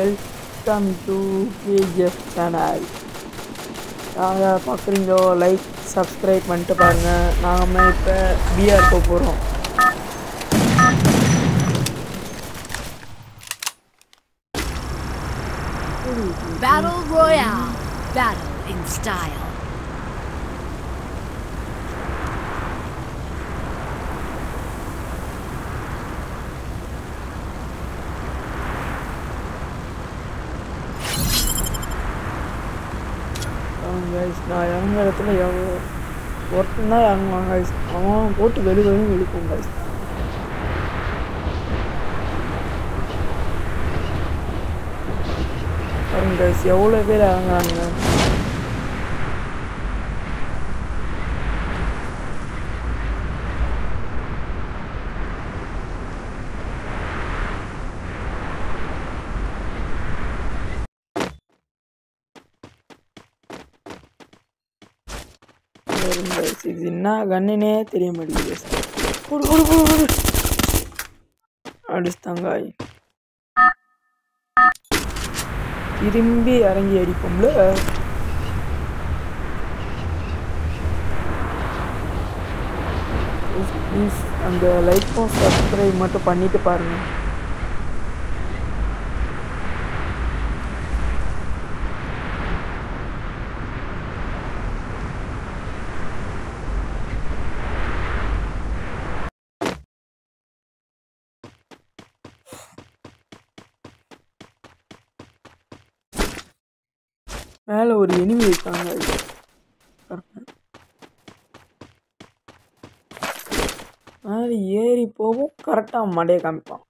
Welcome to KGF channel யார் யார் பார்க்குறீங்களோ like subscribe பண்ணிட்டு பாருங்கள் நாம இப்போ பிஆர் போக போகிறோம் Battle Royale. Battle in style. Guys நான் இறங்குற இடத்துல எவ்வளோ ஒருத்தன் தான் இறங்குவான் கைஸ் அவன் போட்டு வெளி வெளியும் இழுக்கும் கைஸ் பாருங்க கைஸ் எவ்வளோ பேர் இறங்குறாங்க பாருங்க guys, இது என்ன கண்ணுனே தெரிய மாட்டேங்குது guys. குடு குடு குடு குடு அடிச்சுட்டாங்க திரும்பி இறங்கி அடிப்போம்ல ப்ளீஸ் அந்த லைக்கும் சப்ஸ்கிரைப் மட்டும் பண்ணிட்டு பாருங்க மேலே ஒரு எனிமி இருக்காங்க பாருங்க. மேலே ஏறி போகும் கரெக்டாக மடையை காமிப்பான்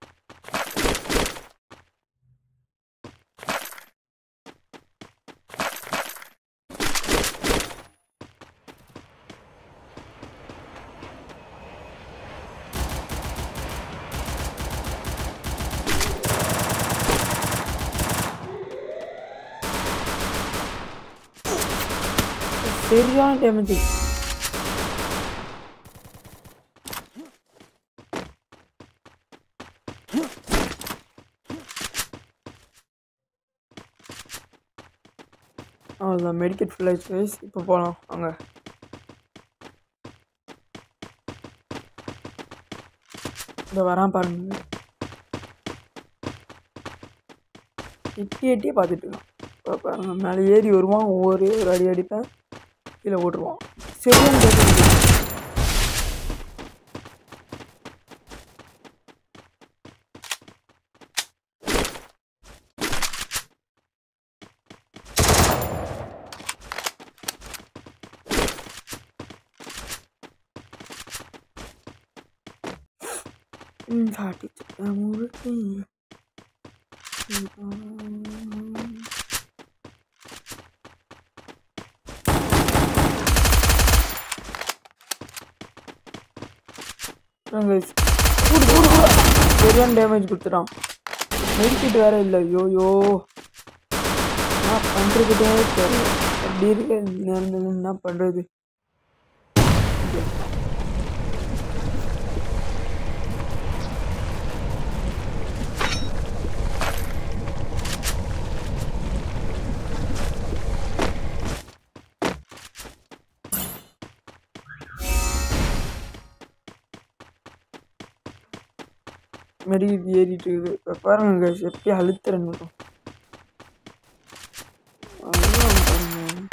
சரியான டேமேஜ் அவ்வளோதான் மெடிக்கெட் ஃபுல் ஆயிடுச்சு இப்போ போகலாம் வாங்க இந்த வரான் பாருங்க எட்டி எட்டியே பார்த்துட்டு இருக்கான் இப்போ பாருங்க மேலே ஏறி வருவான் ஒவ்வொரு ஒரு அடி அடிப்பேன் கீழே ஓட்டுருவான் சரியான damage. ம் காட்டிட்டு முழுக்கு சரியான டேமேஜ் கொடுத்துட்டான் மெடிக்கிட் வேற இல்லை ஐயோ யோ என்ன பண்ணுறதுட்டே தெரியல அப்படி இருக்க நேரம் என்ன பண்ணுறது மாரி ஏறிட்டு இருக்குது இப்போ பாருங்க guys, எப்படி அழுத்துறேன்னு மட்டும் அவ்வளவுதான் பாருங்க.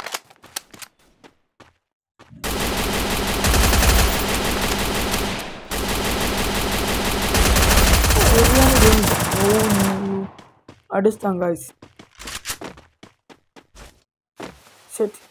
சரியான damage. ஓ, no. அடிச்சிட்டாங்க guys. சரி